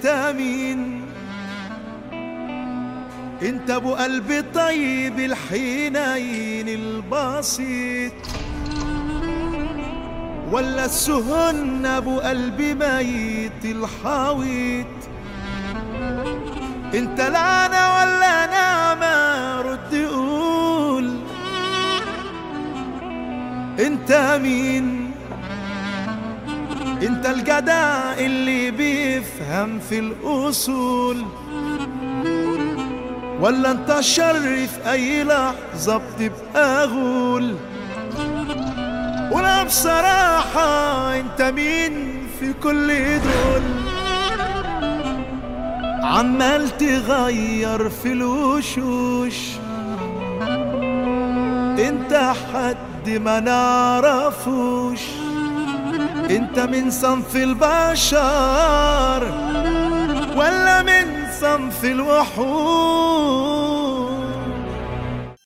انت مين انت ابو قلب طيب الحنين البسيط ولا السهن ابو قلب ميت الحويط انت لعنة ولا نعمة رد قول انت مين انت الجدع اللي بيفهم في الاصول ولا انت الشر في اي لحظة بتبقى غول ولا بصراحة انت مين في كل دول عمال تغير في الوشوش انت حد ما نعرفوش انت من صنف البشر ولا من صنف الوحوش